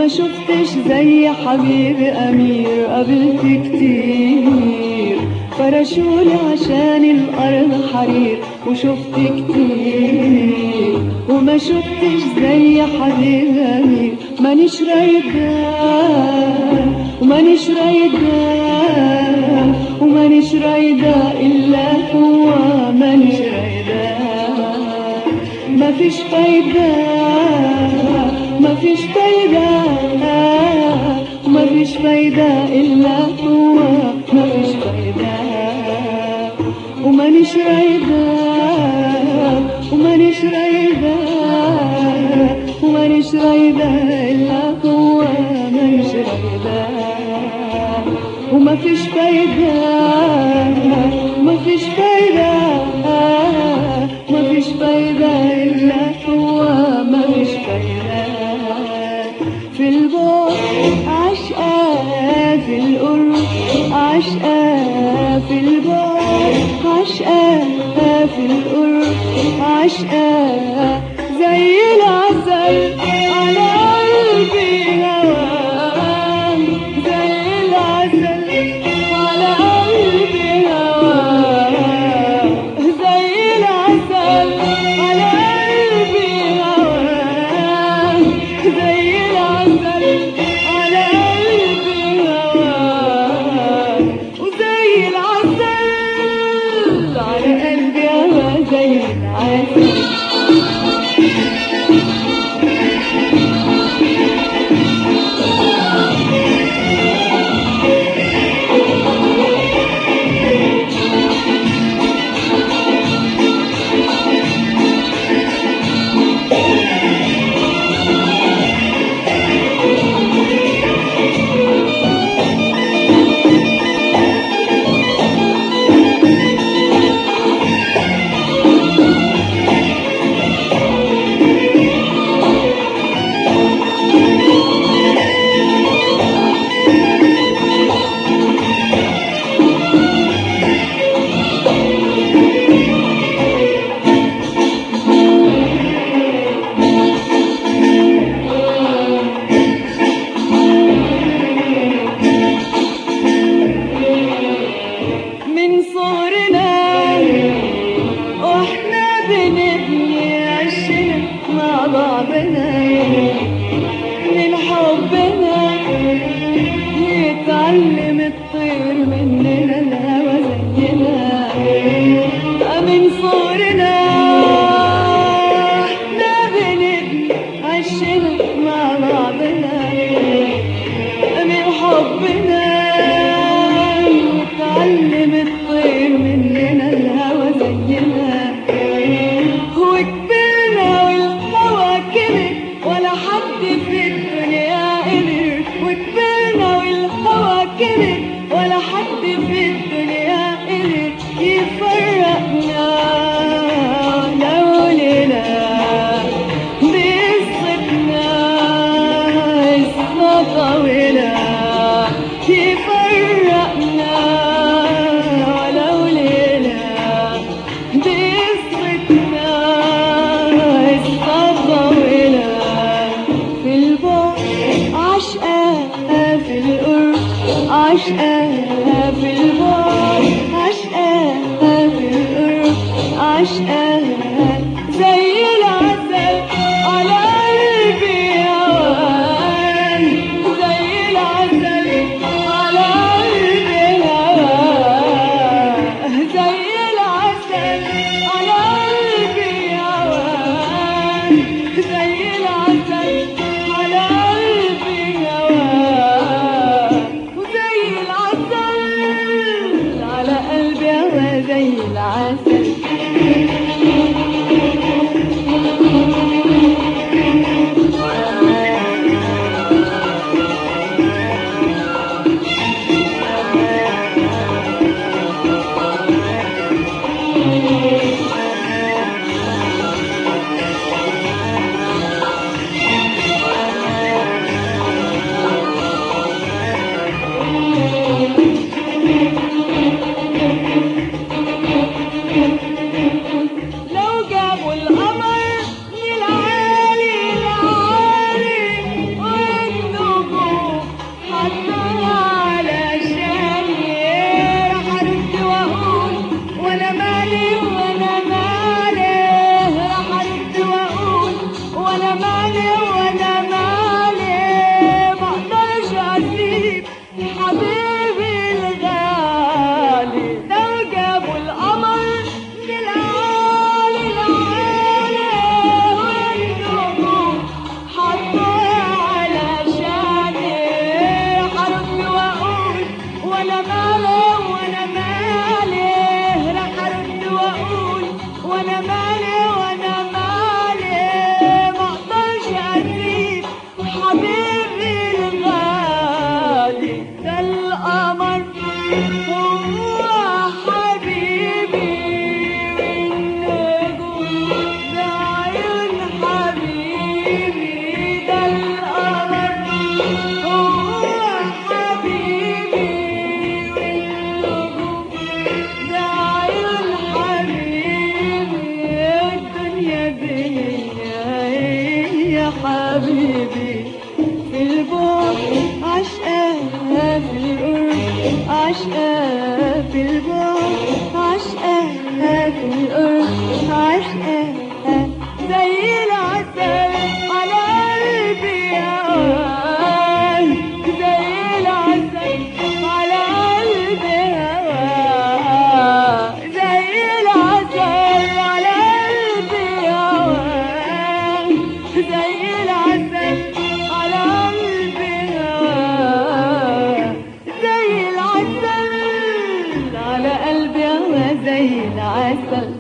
ما شفتش زي حبيبي أمير قابلت كتير فرشولي عشان الأرض حرير وشفت كتير وما شفتش زي حبيبي أمير مانيش رايدة ومانيش رايدة ومانيش رايدة إلا هو مانيش رايدة مفيش فايدة مفيش فايدة مفيش فايدة إلا هو مفيش فايدة ومانيش رايدة ومانيش رايدة ومانيش رايدة إلا هو مانيش رايدة ومفيش فايدة مفيش فايدة مفيش فايدة إلا هو مفيش فايدة في البعد عشقة في القرب عشقة في البعد عشقة في القرب عشقة زي العسل على قلبي هوام زي العسل على قلبي هوام زي العسل على قلبي هوام زي العسل على قلبي هوام وزي العسل على قلبي هوام زي العسل من صغرنا واحنا بنبني عشنا مع بعضنا من حبنا يتعلم الطير مننا الهوى زينا من صغرنا احنا بنبني عشنا مع بعضنا من حبنا يتعلم الطير مننا الهوى زينا وكبرنا والهوى كبر ولا حد في الدنيا قدر وكبرنا والهوى كبر ولا حد في الدنيا قدر يفرقنا لولا بقصتنا قصة طويلة يفرقنا ولو ليلة بقصتنا قصة طويلة في البعد عشقة في القرب عشقة في البعد عشقة في القرب عشقة زي العسل على قلبي هوان زي العسل على قلبي هوان زي العسل على قلبي هوان زي العسل على قلبي هوان وزي العسل عشقة في البعد عشقة في القرب عشقة زي العسل على قلبي هواك زي العسل على قلبي هواك زي العسل على قلبي هواك زي العسل على قلبي هواك زي العسل على قلبي هوا زي العسل